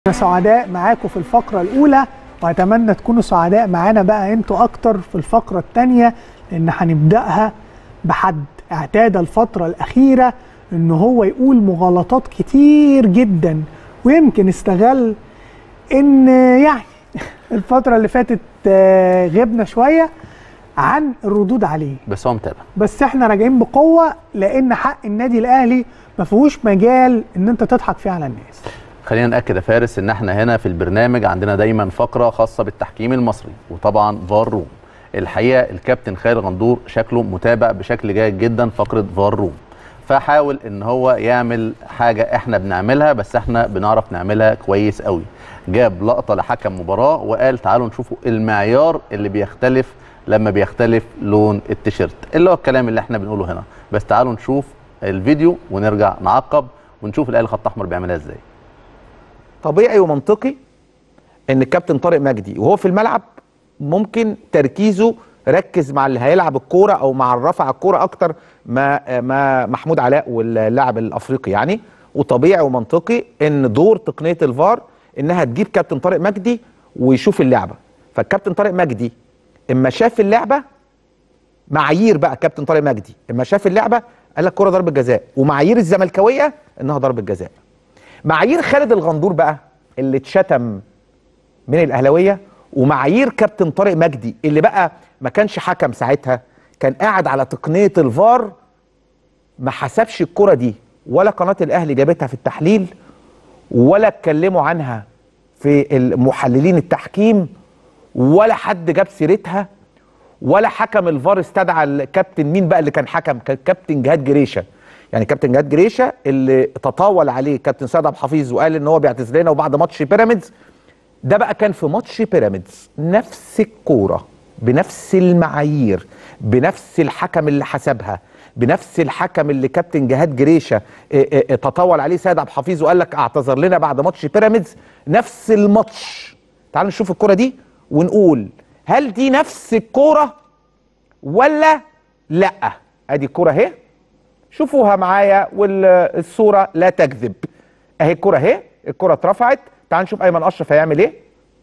سعداء معاكم في الفقرة الأولى وأتمنى تكونوا سعداء معانا بقى أنتوا أكتر في الفقرة الثانية لأن هنبدأها بحد اعتاد الفترة الأخيرة إن هو يقول مغالطات كتير جدا ويمكن استغل إن يعني الفترة اللي فاتت آه، غبنا شوية عن الردود عليه بس هو متابع بس احنا راجعين بقوة لأن حق النادي الأهلي ما فيهوش مجال إن أنت تضحك فيه على الناس خلينا ناكد يا فارس ان احنا هنا في البرنامج عندنا دايما فقره خاصه بالتحكيم المصري وطبعا فار روم الحقيقه الكابتن خالد غندور شكله متابع بشكل جيد جدا فقره فار روم فحاول ان هو يعمل حاجه احنا بنعملها بس احنا بنعرف نعملها كويس قوي جاب لقطه لحكم مباراه وقال تعالوا نشوفوا المعيار اللي بيختلف لما بيختلف لون التيشيرت اللي هو الكلام اللي احنا بنقوله هنا بس تعالوا نشوف الفيديو ونرجع نعقب ونشوف الاهلي خط احمر بيعملها ازاي طبيعي ومنطقي ان الكابتن طارق مجدي وهو في الملعب ممكن تركيزه ركز مع اللي هيلعب الكوره او مع الرفع الكوره اكتر ما ما محمود علاء واللاعب الافريقي يعني وطبيعي ومنطقي ان دور تقنيه الفار انها تجيب كابتن طارق مجدي ويشوف اللعبه فالكابتن طارق مجدي اما شاف اللعبه معايير بقى كابتن طارق مجدي اما شاف اللعبه قال لك كوره ضربه جزاء ومعايير الزملكاويه انها ضربه جزاء معايير خالد الغندور بقى اللي اتشتم من الاهلاويه ومعايير كابتن طارق مجدي اللي بقى ما كانش حكم ساعتها كان قاعد على تقنيه الفار ما حسبش الكره دي ولا قناه الاهلي جابتها في التحليل ولا اتكلموا عنها في المحللين التحكيم ولا حد جاب سيرتها ولا حكم الفار استدعى الكابتن مين بقى اللي كان حكم كان كابتن جهاد جريشه يعني كابتن جهاد جريشه اللي تطاول عليه كابتن سيد عبد الحفيظ وقال ان هو بيعتذر لنا وبعد ماتش بيراميدز ده بقى كان في ماتش بيراميدز نفس الكوره بنفس المعايير بنفس الحكم اللي حسبها بنفس الحكم اللي كابتن جهاد جريشه اه اه اه تطاول عليه سيد عبد الحفيظ وقال لك اعتذر لنا بعد ماتش بيراميدز نفس الماتش تعالوا نشوف الكوره دي ونقول هل دي نفس الكوره ولا لا ادي الكوره اهي شوفوها معايا والصوره لا تكذب اهي الكره اهي الكره اترفعت تعال نشوف ايمن اشرف هيعمل ايه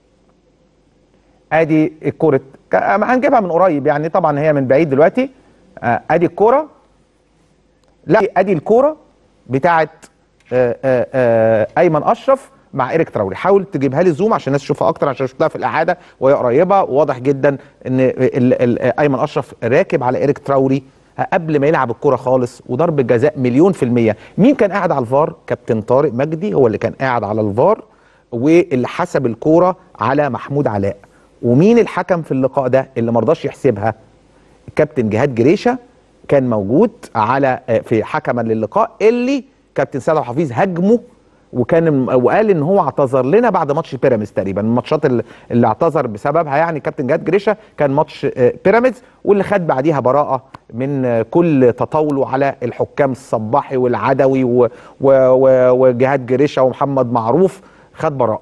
ادي الكره ك- هنجيبها من قريب يعني طبعا هي من بعيد دلوقتي آه، ادي الكوره لا ادي الكوره بتاعت آه، آه، آه، ايمن اشرف مع ايريك تراوري حاول تجيبها لي زوم عشان الناس تشوفها اكتر عشان شفتها في الاعاده وهي قريبه وواضح جدا ان ال- ال- ايمن اشرف راكب على ايريك تراوري قبل ما يلعب الكرة خالص وضرب الجزاء مليون في المية مين كان قاعد على الفار كابتن طارق مجدي هو اللي كان قاعد على الفار واللي حسب الكورة على محمود علاء ومين الحكم في اللقاء ده اللي مرضاش يحسبها كابتن جهاد جريشه كان موجود على في حكما للقاء اللي كابتن سيد عبد الحفيظ هاجمه وكان وقال ان هو اعتذر لنا بعد ماتش بيراميدز تقريبا الماتشات اللي, اللي اعتذر بسببها يعني كابتن جهاد جريشه كان ماتش آه، بيراميدز واللي خد بعديها براءه من آه، كل تطاوله على الحكام الصباحي والعدوي و- و- و- وجهاد جريشه ومحمد معروف خد براءه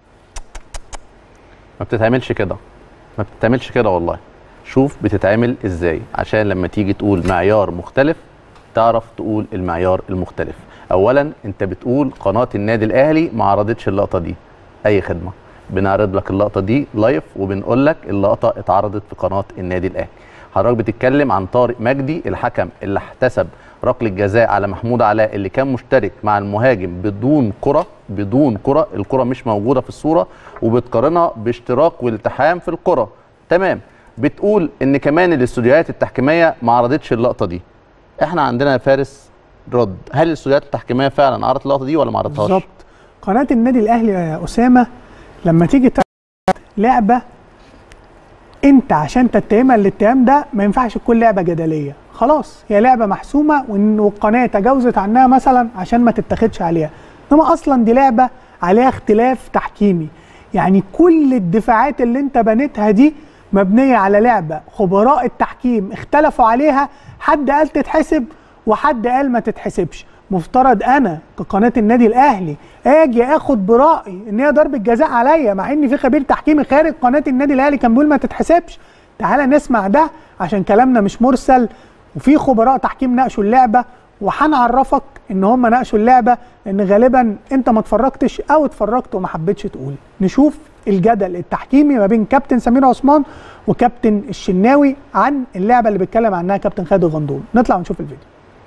ما بتتعملش كده ما بتتعملش كده والله شوف بتتعمل ازاي عشان لما تيجي تقول معيار مختلف تعرف تقول المعيار المختلف اولا انت بتقول قناه النادي الاهلي ما عرضتش اللقطه دي اي خدمه بنعرض لك اللقطه دي لايف وبنقول لك اللقطه اتعرضت في قناه النادي الاهلي حضرتك بتتكلم عن طارق مجدي الحكم اللي احتسب ركله الجزاء على محمود علاء اللي كان مشترك مع المهاجم بدون كره بدون كره الكره مش موجوده في الصوره وبتقارنها باشتراك والتحام في الكره تمام بتقول ان كمان الاستوديوهات التحكيميه ما عرضتش اللقطه دي احنا عندنا يا فارس رد هل الاستوديوهات التحكيميه فعلا عرضت اللقطه دي ولا ما عرضتهاش بالظبط قناه النادي الاهلي يا اسامه لما تيجي تعرض لعبه انت عشان تتهمها الاتهام ده ما ينفعش تكون لعبه جدليه خلاص هي لعبه محسومه وان والقناه تجاوزت عنها مثلا عشان ما تتاخدش عليها انما اصلا دي لعبه عليها اختلاف تحكيمي يعني كل الدفاعات اللي انت بنيتها دي مبنيه على لعبه خبراء التحكيم اختلفوا عليها حد قال تتحسب وحد قال ما تتحسبش مفترض انا كقناه النادي الاهلي اجي اخد برايي ان هي ضربه جزاء عليا مع ان في خبير تحكيمي خارج قناه النادي الاهلي كان بيقول ما تتحسبش تعالى نسمع ده عشان كلامنا مش مرسل وفي خبراء تحكيم ناقشوا اللعبه وهنعرفك ان هم ناقشوا اللعبه لان غالبا انت ما اتفرجتش او اتفرجت وما حبيتش تقول نشوف الجدل التحكيمي ما بين كابتن سمير عثمان وكابتن الشناوي عن اللعبه اللي بيتكلم عنها كابتن خالد الغندور نطلع ونشوف الفيديو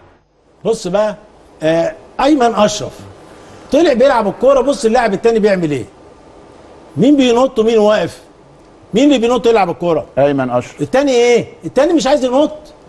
بص بقى آه ايمن اشرف طلع بيلعب الكوره بص اللاعب التاني بيعمل ايه مين بينط ومين واقف مين اللي بينط يلعب الكوره ايمن اشرف التاني ايه التاني مش عايز ينط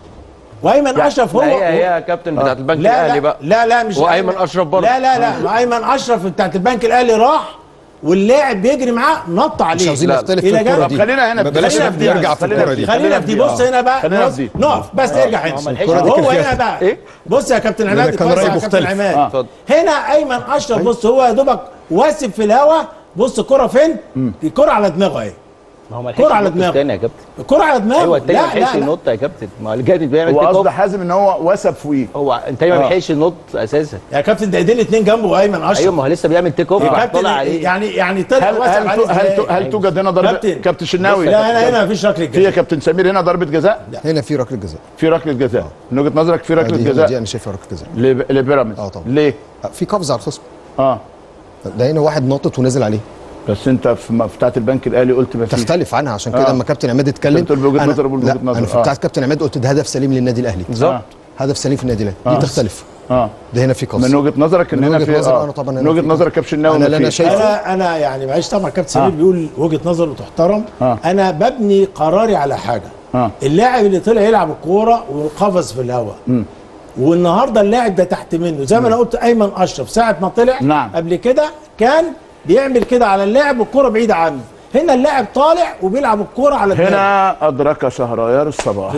وايمن اشرف هو لا هي هي يا كابتن بتاعت البنك لا الاهلي لا بقى لا لا مش وايمن اشرف برضه لا لا لا ما ايمن اشرف بتاعت البنك الاهلي راح واللاعب بيجري معاه نط عليه مش عاوزين لا. نختلف إلى في الكرة جانب- دي خلينا هنا ما بلاش خلينا في دي نرجع بس. في الكرة دي خلينا في دي بص هنا بقى خلينا بص في دي. نقف بس ارجع هنا الكرة دي هو كان فيها- هنا بقى إيه؟ بص يا كابتن عماد كان بص رأي يا كابتن مختلف. عماد آه. اتفضل. هنا ايمن اشرف بص هو يا دوبك واسب في الهوا بص الكرة فين؟ الكرة على دماغه اهي ما هو ما كرة على لحقش ينط دماغه. التاني يا كابتن الكرة على دماغه ايوه التاني ما لا لحقش لا لا ينط يا كابتن ما هو اللي جاي بيعمل هو تيك قصد اوف حازم ان هو وثب فوقيه هو التاني ما آه. لحقش ينط اساسا يا كابتن ده ايدين الاثنين جنبه ايمن اشرف ايوه ما هو لسه بيعمل تيك اوف يا راح كابتن طالع عليه يعني يعني طلع هل واسب هل عليه تو- هل تو- إزاي؟ هل توجد هنا ضربه كابتن. كابتن شناوي لا هنا هنا مفيش ركله في يا جزاء كابتن سمير هنا ضربه جزاء هنا في ركله جزاء في ركله جزاء من وجهه نظرك في ركله دي, دي جزاء انا شايفها ركله جزاء لب- لبيراميدز آه طبعا. ليه؟ في قفز على الخصم اه ده هنا واحد نطت ونزل عليه بس انت في م- في بتاعت البنك الاهلي قلت ما فيش تختلف عنها عشان كده آه. لما كابتن عماد اتكلم أنت بتقول بوجهة أنا- نظر وبوجهة لا نظر. انا في آه. بتاعت كابتن عماد قلت ده هدف سليم للنادي الاهلي بالظبط. هدف سليم في النادي الاهلي آه. دي تختلف اه ده هنا في قفز من وجهه نظرك ان من هنا وجهة في نظر آه. أنا طبعاً من هنا وجهه في نظرك قفز. كابتن شناوي أنا ما اللي أنا فيش. شايفه انا انا يعني معلش طبعا كابتن سمير آه. بيقول وجهه نظره تحترم آه. انا ببني قراري على حاجه آه. اللاعب اللي طلع يلعب الكوره وقفز في الهواء والنهارده اللاعب ده تحت منه زي ما انا قلت ايمن اشرف ساعه ما طلع نعم. قبل كده كان بيعمل كده على اللاعب والكوره بعيده عنه هنا اللاعب طالع وبيلعب الكوره على دماغه هنا ادرك شهريار الصباح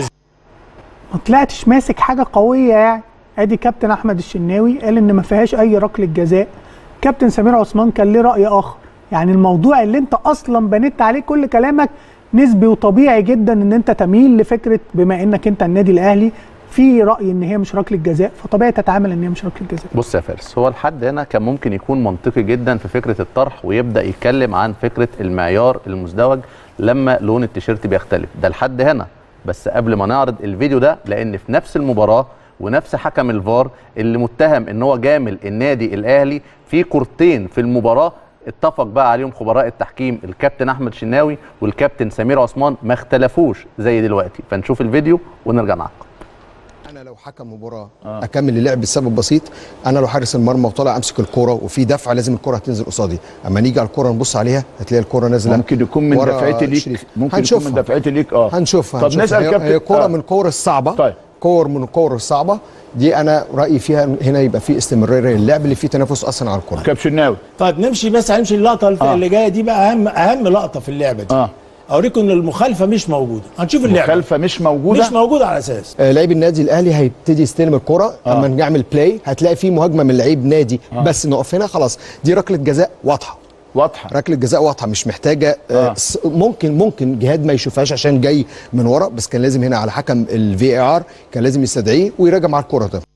ما طلعتش ماسك حاجه قويه يعني ادي كابتن احمد الشناوي قال ان ما فيهاش اي ركله جزاء كابتن سمير عثمان كان ليه راي اخر يعني الموضوع اللي انت اصلا بنيت عليه كل كلامك نسبي وطبيعي جدا ان انت تميل لفكره بما انك انت النادي الاهلي في راي ان هي مش ركله جزاء فطبيعي تتعامل ان هي مش ركله جزاء بص يا فارس هو الحد هنا كان ممكن يكون منطقي جدا في فكره الطرح ويبدا يتكلم عن فكره المعيار المزدوج لما لون التيشيرت بيختلف ده الحد هنا بس قبل ما نعرض الفيديو ده لان في نفس المباراه ونفس حكم الفار اللي متهم ان هو جامل النادي الاهلي في كورتين في المباراه اتفق بقى عليهم خبراء التحكيم الكابتن احمد شناوي والكابتن سمير عثمان ما اختلفوش زي دلوقتي فنشوف الفيديو ونرجع نعقب انا لو حكم مباراه آه. اكمل اللعب بسبب بسيط انا لو حارس المرمى وطالع امسك الكره وفي دفع لازم الكره هتنزل قصادي اما نيجي على الكره نبص عليها هتلاقي الكره نازله ممكن يكون من ورا دفعتي ليك شريف. ممكن يكون هنشوفها. من دفعتي ليك اه هنشوفها طب هنشوفها. نسال هي- كابتن هي كوره آه. من الكور الصعبه طيب. كور من الكور الصعبه دي انا رايي فيها هنا يبقى في استمراريه للعب اللي فيه تنافس اصلا على الكره كابتن شناوي طيب نمشي بس هنمشي اللقطه آه. اللي جايه دي بقى اهم اهم لقطه في اللعبه دي اه اوريكم ان المخالفه مش موجوده هنشوف اللعبه مخالفه مش موجوده مش موجوده على اساس آه، لعيب النادي الاهلي هيبتدي يستلم الكره آه. اما نعمل بلاي هتلاقي في مهاجمه من لعيب نادي آه. بس نقف هنا خلاص دي ركله جزاء واضحه واضحه ركله جزاء واضحه مش محتاجه آه. آه. س- ممكن ممكن جهاد ما يشوفهاش عشان جاي من ورا بس كان لازم هنا على حكم الفي ار كان لازم يستدعيه ويراجع مع الكره ده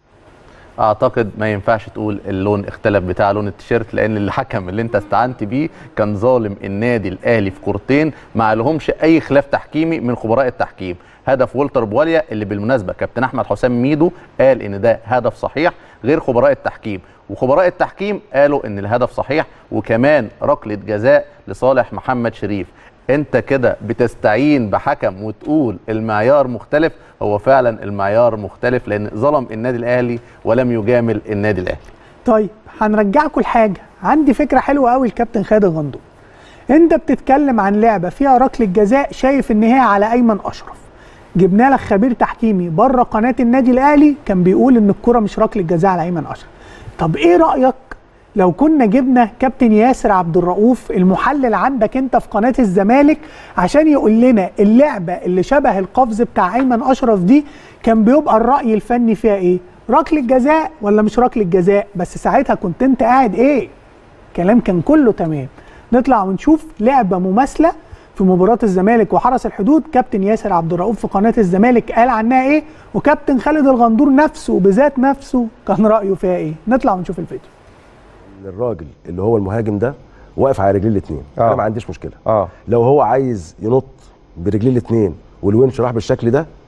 اعتقد ما ينفعش تقول اللون اختلف بتاع لون التيشيرت لان الحكم اللي انت استعنت بيه كان ظالم النادي الاهلي في كورتين ما لهمش اي خلاف تحكيمي من خبراء التحكيم هدف والتر بواليا اللي بالمناسبه كابتن احمد حسام ميدو قال ان ده هدف صحيح غير خبراء التحكيم وخبراء التحكيم قالوا ان الهدف صحيح وكمان ركله جزاء لصالح محمد شريف انت كده بتستعين بحكم وتقول المعيار مختلف هو فعلا المعيار مختلف لان ظلم النادي الاهلي ولم يجامل النادي الاهلي طيب هنرجعكم لحاجه عندي فكره حلوه قوي الكابتن خالد الغندور انت بتتكلم عن لعبه فيها ركله جزاء شايف ان هي على ايمن اشرف جبنا لك خبير تحكيمي بره قناه النادي الاهلي كان بيقول ان الكره مش ركله جزاء على ايمن اشرف طب ايه رايك لو كنا جبنا كابتن ياسر عبد الرؤوف المحلل عندك انت في قناه الزمالك عشان يقول لنا اللعبه اللي شبه القفز بتاع ايمن اشرف دي كان بيبقى الراي الفني فيها ايه ركله جزاء ولا مش ركله جزاء بس ساعتها كنت انت قاعد ايه كلام كان كله تمام نطلع ونشوف لعبه مماثله في مباراه الزمالك وحرس الحدود كابتن ياسر عبد الرؤوف في قناه الزمالك قال عنها ايه وكابتن خالد الغندور نفسه بذات نفسه كان رايه فيها ايه نطلع ونشوف الفيديو الراجل اللي هو المهاجم ده واقف على رجليه الاثنين آه. انا ما عنديش مشكله اه لو هو عايز ينط برجليه الاثنين والونش راح بالشكل ده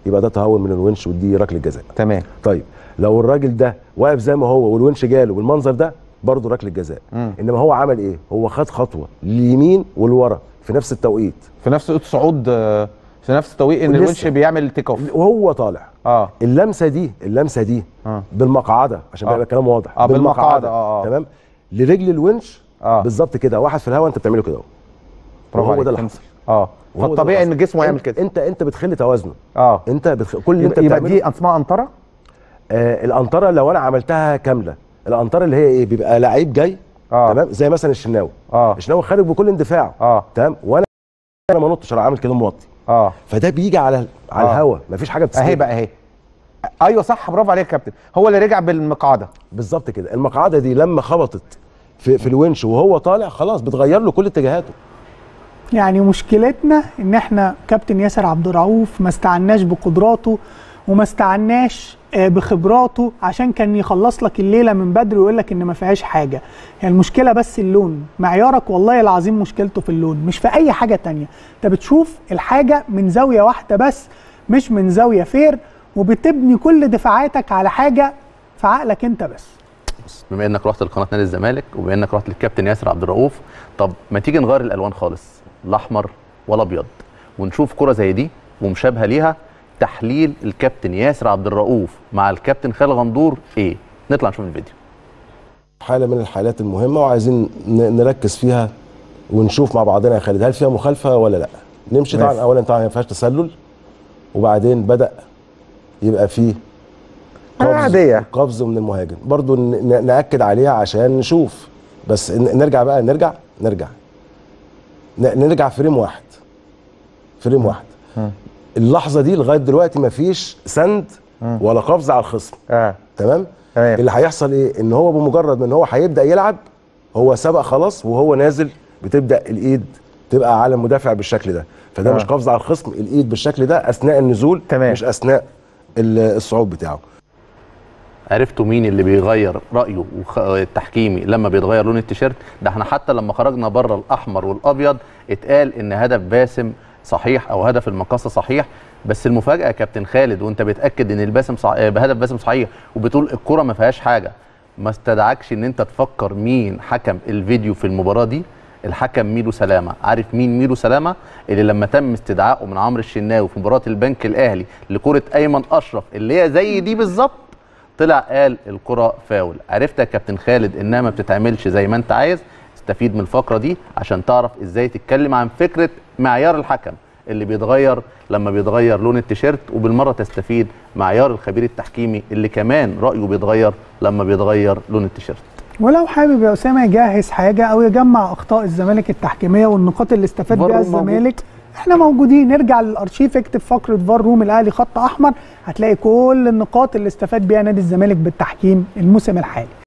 يبقى ده تهور من الونش ودي ركله جزاء تمام طيب لو الراجل ده واقف زي ما هو والونش جاله بالمنظر ده برضه ركله جزاء انما هو عمل ايه هو خد خطوه لليمين ولورا في نفس التوقيت في نفس الصعود آه، في نفس التوقيت ان لسه. الونش بيعمل تيك اوف وهو طالع اه اللمسه دي اللمسه دي آه. بالمقعده عشان آه. يبقى الكلام واضح آه، بالمقعدة، آه، آه. تمام لرجل الونش آه. بالظبط كده واحد في الهواء انت بتعمله كده اهو برافو وهو ده عليك. اللي حصل اه وهو ده فالطبيعي اللي ان حصل. جسمه يعمل أنت- كده انت انت بتخلي توازنه اه انت بتخ... كل اللي انت يبقى, يبقى بتعمله دي اسمها انطره آه الانطره لو انا عملتها كامله الانطره اللي هي ايه بيبقى لعيب جاي آه. تمام زي مثلا الشناوي اه الشناوي خارج بكل اندفاع اه تمام وانا انا ما نطش انا عامل كده موطي اه فده بيجي على على آه. الهوا مفيش حاجه بتستوي اهي بقى اهي ايوه صح برافو عليك يا كابتن هو اللي رجع بالمقعده بالظبط كده المقعده دي لما خبطت في في الونش وهو طالع خلاص بتغير له كل اتجاهاته يعني مشكلتنا ان احنا كابتن ياسر عبد الرؤوف ما استعناش بقدراته وما استعناش آه، بخبراته عشان كان يخلص لك الليله من بدري ويقول لك ان ما فيهاش حاجه هي المشكله بس اللون معيارك والله العظيم مشكلته في اللون مش في اي حاجه تانية انت بتشوف الحاجه من زاويه واحده بس مش من زاويه فير وبتبني كل دفاعاتك على حاجه في عقلك انت بس بص، بما انك رحت لقناه نادي الزمالك وبما انك رحت للكابتن ياسر عبد الرؤوف طب ما تيجي نغير الالوان خالص الاحمر والابيض ونشوف كره زي دي ومشابهه ليها تحليل الكابتن ياسر عبد الرؤوف مع الكابتن خالد غندور ايه نطلع نشوف الفيديو حاله من الحالات المهمه وعايزين ن- نركز فيها ونشوف مع بعضنا يا خالد هل فيها مخالفه ولا لا نمشي طبعا ماشي. اولا طبعا ما فيهاش تسلل وبعدين بدا يبقى فيه حاجة عادية. قفز من المهاجم برضو ن- ن- ناكد عليها عشان نشوف بس ن- نرجع بقى نرجع نرجع ن- نرجع فريم واحد فريم واحد اللحظه دي لغايه دلوقتي ما فيش سند ولا قفز على الخصم اه تمام تمام. اللي هيحصل ايه ان هو بمجرد ما ان هو هيبدا يلعب هو سبق خلاص وهو نازل بتبدا الايد تبقى على المدافع بالشكل ده فده آه. مش قفز على الخصم الايد بالشكل ده اثناء النزول تمام. مش اثناء ال- الصعود بتاعه عرفتوا مين اللي بيغير رايه وخ- التحكيمي لما بيتغير لون التيشيرت ده احنا حتى لما خرجنا بره الاحمر والابيض اتقال ان هدف باسم صحيح او هدف المقاصه صحيح بس المفاجاه يا كابتن خالد وانت بتاكد ان الباسم صح... آه، بهدف باسم صحيح وبتقول الكره ما فيهاش حاجه ما استدعكش ان انت تفكر مين حكم الفيديو في المباراه دي الحكم ميدو سلامه عارف مين ميدو سلامه اللي لما تم استدعائه من عمرو الشناوي في مباراه البنك الاهلي لكره ايمن اشرف اللي هي زي دي بالظبط طلع قال الكرة فاول عرفت يا كابتن خالد انها ما بتتعملش زي ما انت عايز استفيد من الفقرة دي عشان تعرف ازاي تتكلم عن فكرة معيار الحكم اللي بيتغير لما بيتغير لون التيشيرت وبالمرة تستفيد معيار الخبير التحكيمي اللي كمان رأيه بيتغير لما بيتغير لون التيشيرت ولو حابب يا اسامه يجهز حاجه او يجمع اخطاء الزمالك التحكيميه والنقاط اللي استفاد فار بيها روم موجود. الزمالك احنا موجودين ارجع للارشيف اكتب فقره فار روم الاهلي خط احمر هتلاقي كل النقاط اللي استفاد بيها نادي الزمالك بالتحكيم الموسم الحالي